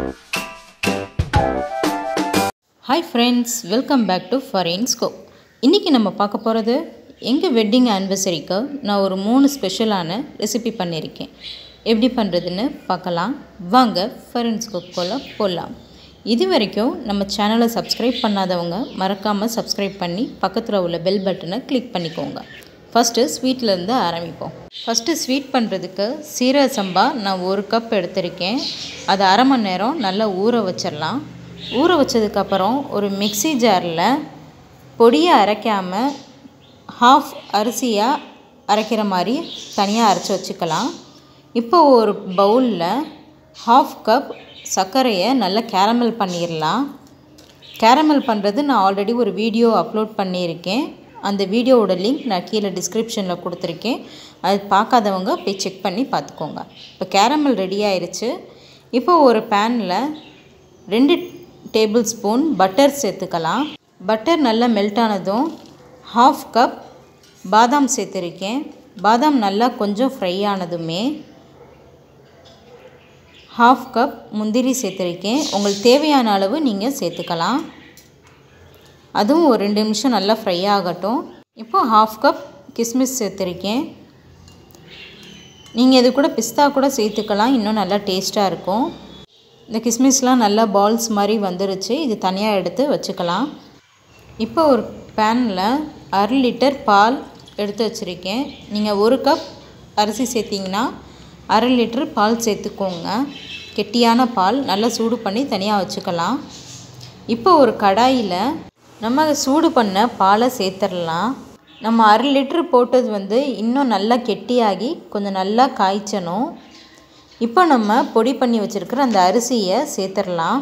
hi friends welcome back to ஃபாரின்ஸ்கோ இன்றைக்கி நம்ம பார்க்க போகிறது எங்கள் வெட்டிங் ஆனிவர்சரிக்கு நான் ஒரு மூணு ஸ்பெஷலான ரெசிபி பண்ணியிருக்கேன் எப்படி பண்ணுறதுன்னு பார்க்கலாம் வாங்க ஃபாரின்ஸ்கோக்குள்ளே போகலாம் இது வரைக்கும் நம்ம சேனலை சப்ஸ்கிரைப் பண்ணாதவங்க மறக்காமல் சப்ஸ்கிரைப் பண்ணி பக்கத்தில் உள்ள பெல் பட்டனை கிளிக் பண்ணிக்கோங்க ஃபஸ்ட்டு ஸ்வீட்லேருந்து ஆரம்பிப்போம் ஃபஸ்ட்டு ஸ்வீட் பண்ணுறதுக்கு சீரக சம்பா நான் ஒரு கப் எடுத்திருக்கேன் அதை அரை மணி நேரம் நல்லா ஊற வச்சிடலாம் ஊற வச்சதுக்கப்புறம் ஒரு மிக்ஸி ஜாரில் பொடியை அரைக்காமல் ஹாஃப் அரிசியாக அரைக்கிற மாதிரி தனியாக அரைச்சி வச்சுக்கலாம் இப்போ ஒரு பவுலில் ஹாஃப் கப் சர்க்கரையை நல்லா கேரமல் பண்ணிடலாம் கேரமல் பண்ணுறது நான் ஆல்ரெடி ஒரு வீடியோ அப்லோட் பண்ணியிருக்கேன் அந்த வீடியோவோட லிங்க் நான் கீழே டிஸ்கிரிப்ஷனில் கொடுத்துருக்கேன் அது பார்க்காதவங்க போய் செக் பண்ணி பார்த்துக்கோங்க இப்போ கேரமல் ரெடி ஆயிடுச்சு இப்போ ஒரு பேனில் ரெண்டு டேபிள் ஸ்பூன் பட்டர் சேர்த்துக்கலாம் பட்டர் நல்லா மெல்ட் ஆனதும் ஹாஃப் கப் பாதாம் சேர்த்துருக்கேன் பாதாம் நல்லா கொஞ்சம் ஃப்ரை ஆனதுமே ஹாஃப் கப் முந்திரி சேர்த்துருக்கேன் உங்களுக்கு தேவையான அளவு நீங்கள் சேர்த்துக்கலாம் அதுவும் ஒரு ரெண்டு நிமிஷம் நல்லா ஃப்ரை ஆகட்டும் இப்போ ஹாஃப் கப் கிஸ்மிஸ் சேர்த்துருக்கேன் நீங்கள் இது கூட பிஸ்தா கூட சேர்த்துக்கலாம் இன்னும் நல்லா டேஸ்ட்டாக இருக்கும் இந்த கிஸ்மிஸ்லாம் நல்லா பால்ஸ் மாதிரி வந்துருச்சு இது தனியாக எடுத்து வச்சுக்கலாம் இப்போ ஒரு பேனில் அரை லிட்டர் பால் எடுத்து வச்சுருக்கேன் நீங்கள் ஒரு கப் அரிசி சேர்த்திங்கன்னா அரை லிட்டர் பால் சேர்த்துக்கோங்க கெட்டியான பால் நல்லா சூடு பண்ணி தனியாக வச்சுக்கலாம் இப்போ ஒரு கடாயில் நம்ம சூடு பண்ண பாலை சேர்த்துடலாம் நம்ம அரை லிட்ரு போட்டது வந்து இன்னும் நல்லா கெட்டியாகி கொஞ்சம் நல்லா காய்ச்சணும் இப்போ நம்ம பொடி பண்ணி வச்சுருக்கிற அந்த அரிசியை சேர்த்துடலாம்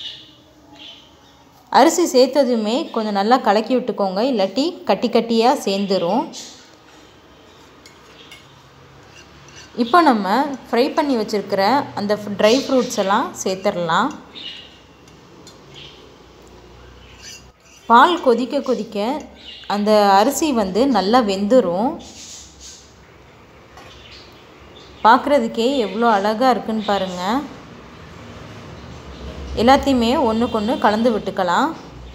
அரிசி சேர்த்ததுமே கொஞ்சம் நல்லா கலக்கி விட்டுக்கோங்க இல்லாட்டி கட்டி கட்டியாக சேர்ந்துரும் இப்போ நம்ம ஃப்ரை பண்ணி வச்சுருக்கிற அந்த ட்ரை ஃப்ரூட்ஸ் எல்லாம் சேர்த்துடலாம் பால் கொதிக்க கொதிக்க அந்த அரிசி வந்து நல்லா வெந்துடும் பார்க்குறதுக்கே எவ்வளோ அழகாக இருக்குன்னு பாருங்கள் எல்லாத்தையுமே ஒன்றுக்கு ஒன்று கலந்து விட்டுக்கலாம்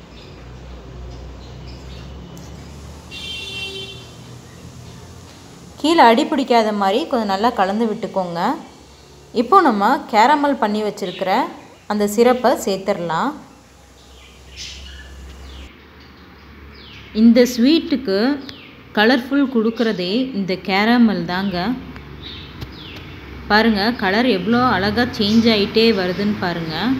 கீழே அடி பிடிக்காத மாதிரி கொஞ்சம் நல்லா கலந்து விட்டுக்கோங்க இப்போ நம்ம கேரமல் பண்ணி வச்சுருக்கிற அந்த சிரப்பை சேர்த்துடலாம் இந்த ஸ்வீட்டுக்கு கலர்ஃபுல் கொடுக்குறதே இந்த கேரமல் தாங்க பாருங்கள் கலர் எவ்வளோ அழகாக சேஞ்ச் ஆகிட்டே வருதுன்னு பாருங்கள்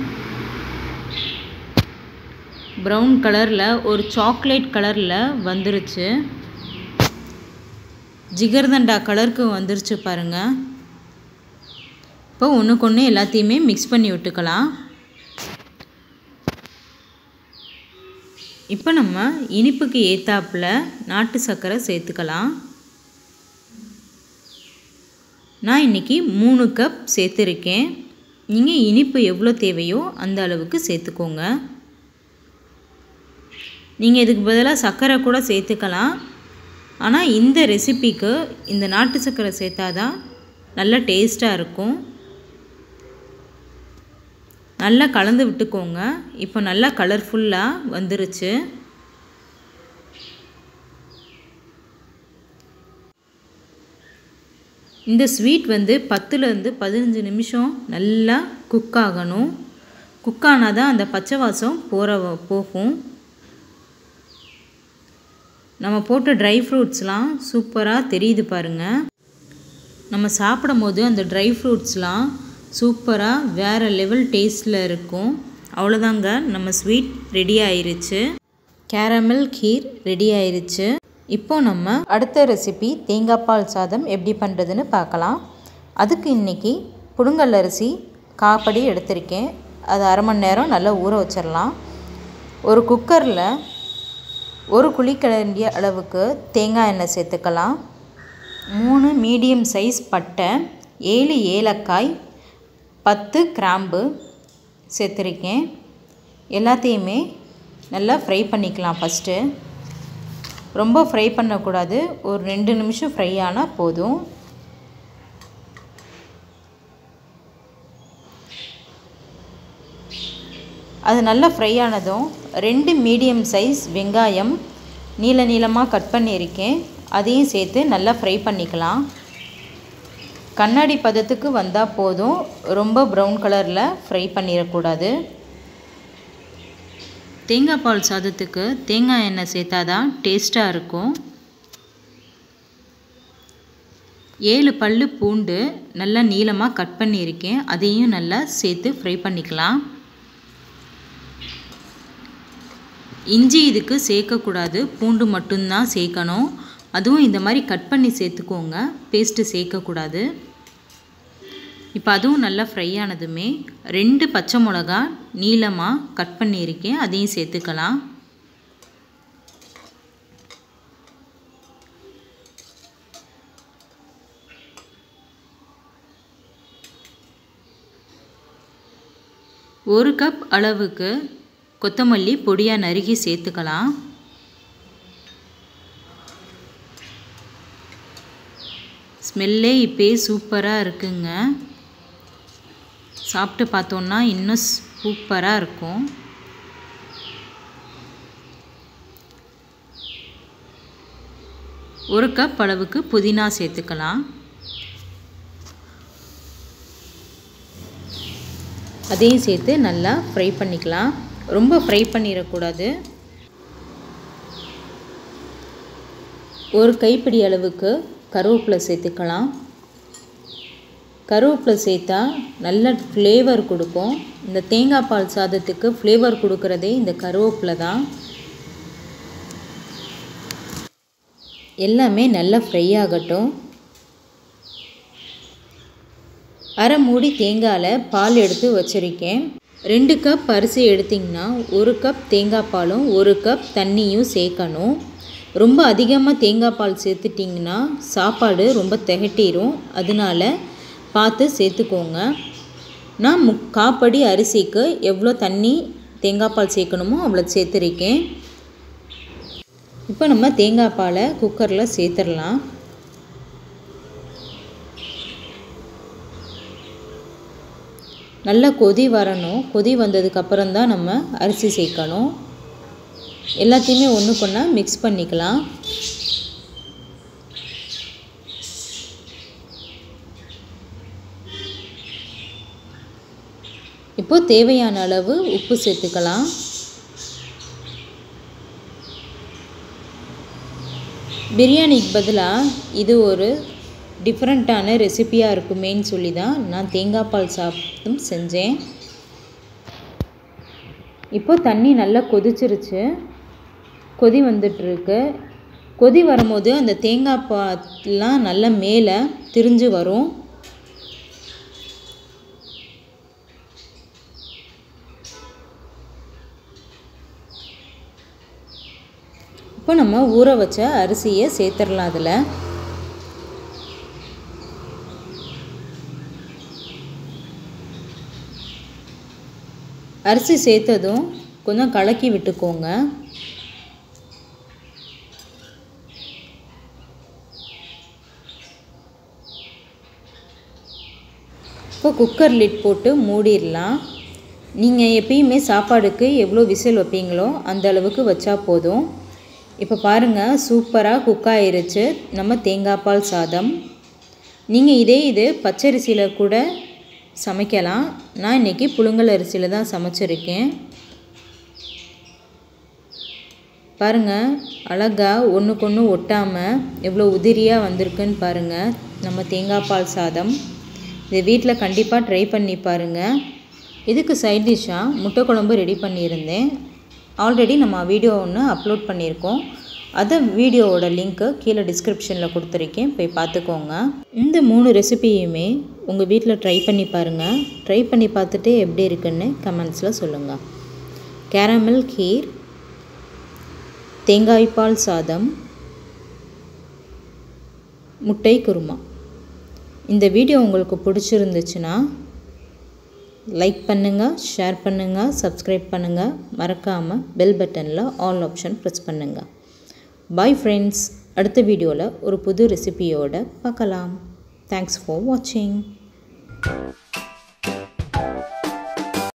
ப்ரௌன் கலரில் ஒரு சாக்லேட் கலரில் வந்துருச்சு ஜிகர்தண்டா கலருக்கு வந்துருச்சு பாருங்கள் இப்போ ஒன்றுக்கு ஒன்று எல்லாத்தையுமே மிக்ஸ் பண்ணி விட்டுக்கலாம் இப்போ நம்ம இனிப்புக்கு ஏத்தாப்பில் நாட்டு சர்க்கரை சேர்த்துக்கலாம் நான் இன்றைக்கி மூணு கப் சேர்த்துருக்கேன் நீங்கள் இனிப்பு எவ்வளோ தேவையோ அந்த அளவுக்கு சேர்த்துக்கோங்க நீங்கள் இதுக்கு பதிலாக சர்க்கரை கூட சேர்த்துக்கலாம் ஆனால் இந்த ரெசிபிக்கு இந்த நாட்டு சர்க்கரை சேர்த்தாதான் நல்ல டேஸ்ட்டாக இருக்கும் நல்லா கலந்து விட்டுக்கோங்க இப்போ நல்லா கலர்ஃபுல்லாக வந்துருச்சு இந்த ஸ்வீட் வந்து பத்துலேருந்து பதினஞ்சு நிமிஷம் நல்லா குக் ஆகணும் குக் ஆனால் தான் அந்த பச்சை வாசம் போகிற போகும் நம்ம போட்ட ட்ரை ஃப்ரூட்ஸ்லாம் சூப்பராக தெரியுது பாருங்கள் நம்ம சாப்பிடும் போது அந்த ட்ரை ஃப்ரூட்ஸ்லாம் சூப்பராக வேறு லெவல் டேஸ்ட்டில் இருக்கும் அவ்வளோதாங்க நம்ம ஸ்வீட் ரெடி ஆயிருச்சு கேரமல் கீர் ரெடி ஆயிருச்சு இப்போ நம்ம அடுத்த ரெசிபி தேங்காய் பால் சாதம் எப்படி பண்ணுறதுன்னு பார்க்கலாம் அதுக்கு இன்றைக்கி புடுங்கல் அரிசி காப்படி எடுத்திருக்கேன் அது அரை மணி நேரம் நல்லா ஊற வச்சிடலாம் ஒரு குக்கரில் ஒரு குழிக்கரண்டிய அளவுக்கு தேங்காய் எண்ணெய் சேர்த்துக்கலாம் மூணு மீடியம் சைஸ் பட்டை ஏழு ஏலக்காய் பத்து கிராம்பு சேர்த்துருக்கேன் எல்லாத்தையுமே நல்லா ஃப்ரை பண்ணிக்கலாம் ஃபஸ்ட்டு ரொம்ப ஃப்ரை பண்ணக்கூடாது ஒரு ரெண்டு நிமிஷம் ஃப்ரை ஆனால் போதும் அது நல்லா ஃப்ரை ஆனதும் ரெண்டு மீடியம் சைஸ் வெங்காயம் நீள நீளமாக கட் பண்ணியிருக்கேன் அதையும் சேர்த்து நல்லா ஃப்ரை பண்ணிக்கலாம் கண்ணாடி பதத்துக்கு வந்தால் போதும் ரொம்ப ப்ரௌன் கலரில் ஃப்ரை பண்ணிடக்கூடாது தேங்காய் பால் சாதத்துக்கு தேங்காய் எண்ணெய் சேர்த்தா தான் டேஸ்ட்டாக இருக்கும் ஏழு பல்லு பூண்டு நல்லா நீளமாக கட் பண்ணியிருக்கேன் அதையும் நல்லா சேர்த்து ஃப்ரை பண்ணிக்கலாம் இஞ்சி இதுக்கு சேர்க்கக்கூடாது பூண்டு மட்டும்தான் சேர்க்கணும் அதுவும் இந்த மாதிரி கட் பண்ணி சேர்த்துக்கோங்க பேஸ்ட்டு சேர்க்கக்கூடாது இப்போ அதுவும் நல்லா ஃப்ரை ஆனதுமே ரெண்டு பச்சை மிளகா நீளமாக கட் பண்ணியிருக்கேன் அதையும் சேர்த்துக்கலாம் ஒரு கப் அளவுக்கு கொத்தமல்லி பொடியாக நறுக்கி சேர்த்துக்கலாம் ஸ்மெல்லே இப்போயே சூப்பராக இருக்குங்க சாப்பிட்டு பார்த்தோன்னா இன்னும் சூப்பராக இருக்கும் ஒரு கப் அளவுக்கு புதினா சேர்த்துக்கலாம் அதையும் சேர்த்து நல்லா ஃப்ரை பண்ணிக்கலாம் ரொம்ப ஃப்ரை பண்ணிடக்கூடாது ஒரு கைப்பிடி அளவுக்கு கருவேப்பிலை சேர்த்துக்கலாம் கருவேப்பிலை சேர்த்தா நல்ல ஃப்ளேவர் கொடுக்கும் இந்த தேங்காய் பால் சாதத்துக்கு ஃப்ளேவர் கொடுக்குறதே இந்த கருவேப்பிலை தான் எல்லாமே நல்லா ஃப்ரை ஆகட்டும் அரை மூடி தேங்காயில் பால் எடுத்து வச்சுருக்கேன் ரெண்டு கப் அரிசி எடுத்திங்கன்னா ஒரு கப் தேங்காய் பாலும் ஒரு கப் தண்ணியும் சேர்க்கணும் ரொம்ப அதிகமாக தேங்காய் பால் சேர்த்துட்டிங்கன்னா சாப்பாடு ரொம்ப திகட்டிரும் அதனால பார்த்து சேர்த்துக்கோங்க நான் முக் காப்படி அரிசிக்கு எவ்வளோ தண்ணி தேங்காய் பால் சேர்க்கணுமோ அவ்வளோ சேர்த்துருக்கேன் இப்போ நம்ம தேங்காய் பாலை குக்கரில் சேர்த்துடலாம் நல்லா கொதி வரணும் கொதி வந்ததுக்கப்புறம் தான் நம்ம அரிசி சேர்க்கணும் எல்லாத்தையுமே ஒன்றுக்கு ஒன்றா மிக்ஸ் பண்ணிக்கலாம் இப்போது தேவையான அளவு உப்பு சேர்த்துக்கலாம் பிரியாணிக்கு பதிலாக இது ஒரு டிஃப்ரெண்ட்டான ரெசிப்பியாக இருக்குமேன்னு சொல்லி தான் நான் தேங்காய் பால் சாப்பிட்டும் செஞ்சேன் இப்போ தண்ணி நல்லா கொதிச்சிருச்சு கொதி வந்துட்டுருக்கு கொதி வரும்போது அந்த தேங்காய் பால்லாம் நல்லா மேலே திரிஞ்சு வரும் இப்போ நம்ம ஊற வச்ச அரிசியை சேர்த்துடலாம் அதில் அரிசி சேர்த்ததும் கொஞ்சம் கலக்கி விட்டுக்கோங்க இப்போ குக்கர் லிட் போட்டு மூடிடலாம் நீங்கள் எப்பயுமே சாப்பாடுக்கு எவ்வளோ விசில் வைப்பீங்களோ அந்த அளவுக்கு வச்சா போதும் இப்போ பாருங்கள் சூப்பராக குக் ஆயிருச்சு நம்ம தேங்காய் பால் சாதம் நீங்கள் இதே இது பச்சரிசியில் கூட சமைக்கலாம் நான் இன்றைக்கி புழுங்கல் அரிசியில் தான் சமைச்சிருக்கேன் பாருங்கள் அழகாக ஒன்றுக்கு ஒன்று ஒட்டாமல் எவ்வளோ உதிரியாக வந்திருக்குன்னு பாருங்கள் நம்ம தேங்காய் பால் சாதம் இதை வீட்டில் கண்டிப்பாக ட்ரை பண்ணி பாருங்கள் இதுக்கு சைட் டிஷ்ஷாக முட்டை குழம்பு ரெடி பண்ணியிருந்தேன் ஆல்ரெடி நம்ம வீடியோ ஒன்று அப்லோட் பண்ணியிருக்கோம் அதை வீடியோவோட லிங்க்கு கீழே டிஸ்கிரிப்ஷனில் கொடுத்துருக்கேன் போய் பார்த்துக்கோங்க இந்த மூணு ரெசிபியுமே உங்கள் வீட்டில் ட்ரை பண்ணி பாருங்கள் ட்ரை பண்ணி பார்த்துட்டு எப்படி இருக்குன்னு கமெண்ட்ஸில் சொல்லுங்கள் கேரமல் கீர் தேங்காய் பால் சாதம் முட்டை குருமா இந்த வீடியோ உங்களுக்கு பிடிச்சிருந்துச்சுன்னா லைக் பண்ணுங்கள் ஷேர் பண்ணுங்கள் சப்ஸ்கிரைப் பண்ணுங்கள் மறக்காமல் பெல் பட்டனில் ஆல் ஆப்ஷன் ப்ரெஸ் பண்ணுங்கள் பாய் ஃப்ரெண்ட்ஸ் அடுத்த வீடியோவில் ஒரு புது ரெசிபியோடு பார்க்கலாம் தேங்க்ஸ் ஃபார் வாட்சிங்